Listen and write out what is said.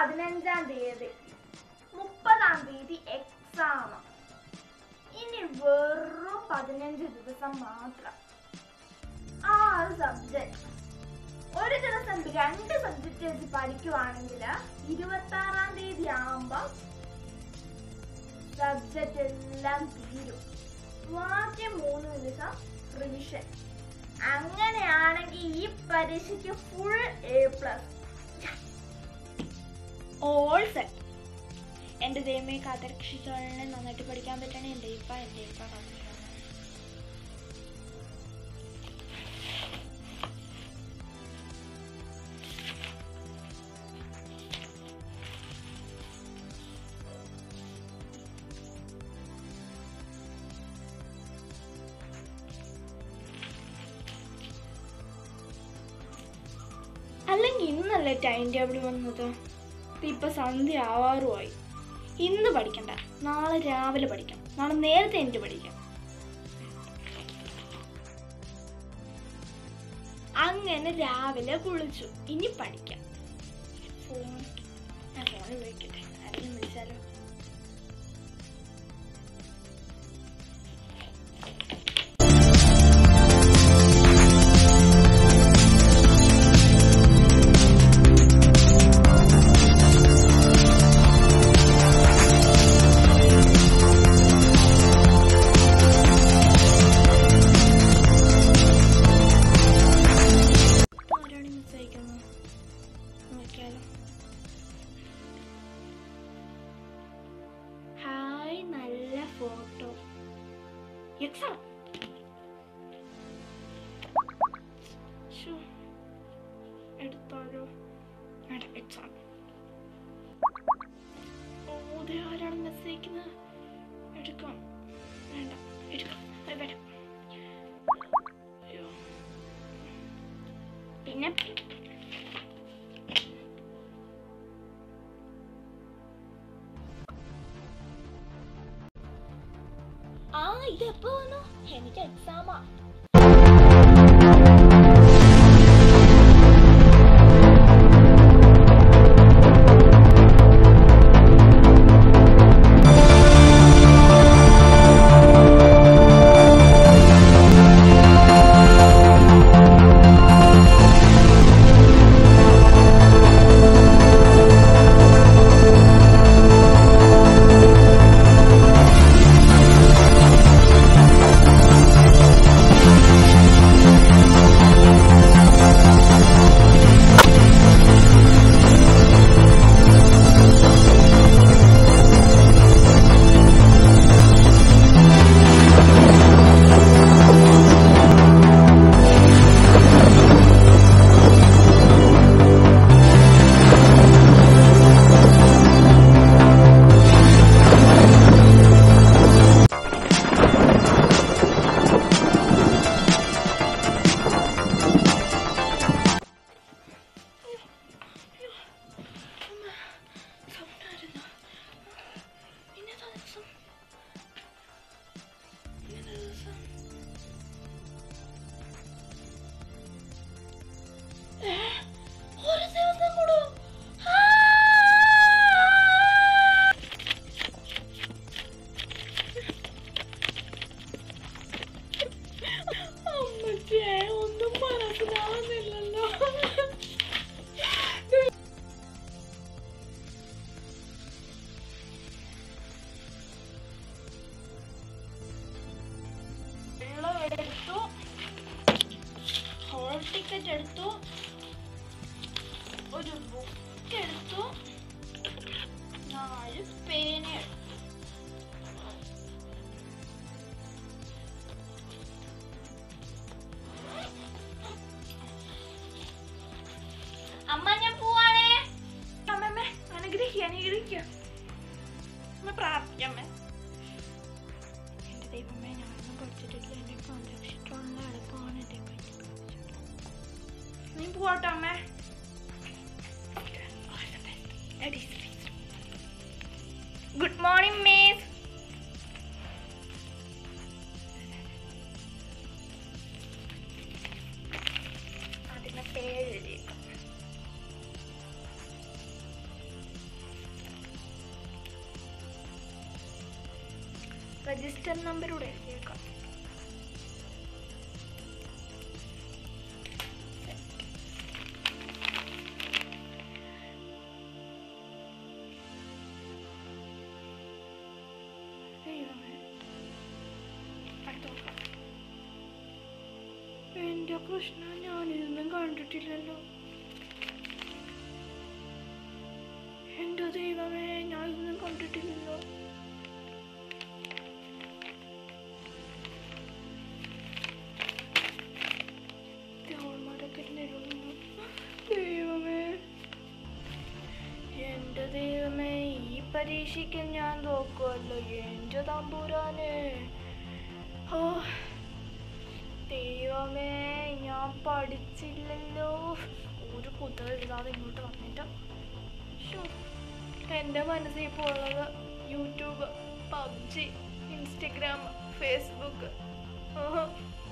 പതിനഞ്ചാം തീയതി മുപ്പതാം തീയതി എക്സാം ഇനി വെറും പതിനഞ്ച് ദിവസം മാത്രം ആറ് സബ്ജക്ട് ഒരു ദിവസം രണ്ട് സബ്ജക്ട് വെച്ച് പഠിക്കുവാണെങ്കിൽ ഇരുപത്തി ആറാം തീയതി ആവുമ്പം സബ്ജക്റ്റ് എല്ലാം തീരും ബാക്കി മൂന്ന് ദിവസം റിവിഷൻ അങ്ങനെയാണെങ്കിൽ ഈ പരീക്ഷയ്ക്ക് full A plus all set എൻ്റെ ദൈവമേ കാത്തരക്ഷിച്ചോളനെ നന്നായിട്ട് പഠിക്കാൻ പറ്റണേ എൻ്റെ ഇപ്പ എൻ്റെ ഇപ്പ കാത്തിരിക്കണം അല്ലെങ്കിൽ ഇന്നല്ലേ ടൈം ടേബിൾ വന്നത് ഇത് ഇപ്പൊ സന്ധ്യ ആവാറുമായി ഇന്ന് പഠിക്കണ്ട നാളെ രാവിലെ പഠിക്കാം നാളെ നേരത്തെ എനിക്ക് പഠിക്കാം അങ്ങനെ രാവിലെ കുളിച്ചു ഇനി പഠിക്കാം ഫോൺ ഞാൻ ഫോണിൽ വിളിക്കട്ടെ ആരെങ്കിലും വിളിച്ചാലോ ആരാണ് മിസ് അയക്കുന്നത് നോക്കിയാലോ ഹായ് നല്ല ഫോട്ടോ എക്സാം എടുത്താലോ വേണ്ട എക്സാം ഓ ഇത് ആരാണ് മെസ്സേജ് അയക്കുന്നത് എടുക്കാം വേണ്ട എടുക്കാം അത് വേണ്ട അയ്യോ പിന്നെ ആ ഇത് എപ്പോ വന്നു എനിക്ക് എക്സാമാ ഒരു ദിവസം കൂടെ അമ്മച്ചേ ഒന്നും മനസ്സിലാവുന്നില്ലല്ലോ വെള്ളം എടുത്തു ഹോൾ ടിക്കറ്റ് എടുത്തു ഒരു ബുക്ക് എടുത്തു നാല് പേന എടുത്തു അമ്മ ഞാൻ പോവാണേ അമ്മമ്മേ അനുഗ്രഹിക്കുക അനുഗ്രഹിക്കുക അമ്മ പ്രാർത്ഥിക്കമ്മേ എന്റെ ദൈവമേ ഞാനൊന്നും പഠിച്ചിട്ടില്ല എന്നെ സംരക്ഷിക്കാനുള്ള എളുപ്പമാണ് എന്റെ കയ്യിൽ നീ പോവാട്ടോ അമ്മേ ഗുഡ് മോർണിംഗ് മിസ് അതിന് പേര് രജിസ്റ്റർ നമ്പറൂടെ എഴുതിയേക്കാം ദൈവമേ. അടുത്ത നോക്കാം. എന്റെ കൃഷ്ണ ഞാനിതൊന്നും കണ്ടിട്ടില്ലല്ലോ എന്റെ ദൈവമേ ഞാൻ ഇതൊന്നും കണ്ടിട്ടില്ലല്ലോ ദേവന്മാരൊക്കെ നിരുന്നു. ദൈവമേ എന്റെ ദൈവമേ ഈ പരീക്ഷയ്ക്ക് ഞാൻ നോക്കുമല്ലോ എന്റെ തമ്പുരാനെ ഓ ദൈവമേ ഞാൻ പഠിച്ചില്ലല്ലോ ഒരു കുത്തക എഴുതാതെ ഇങ്ങോട്ട് വന്നിട്ട് ശ്ശോ. എൻ്റെ മനസ്സിൽ ഇപ്പോൾ ഉള്ളത് യൂട്യൂബ് പബ്ജി ഇൻസ്റ്റഗ്രാം ഫേസ്ബുക്ക് ഓഹോ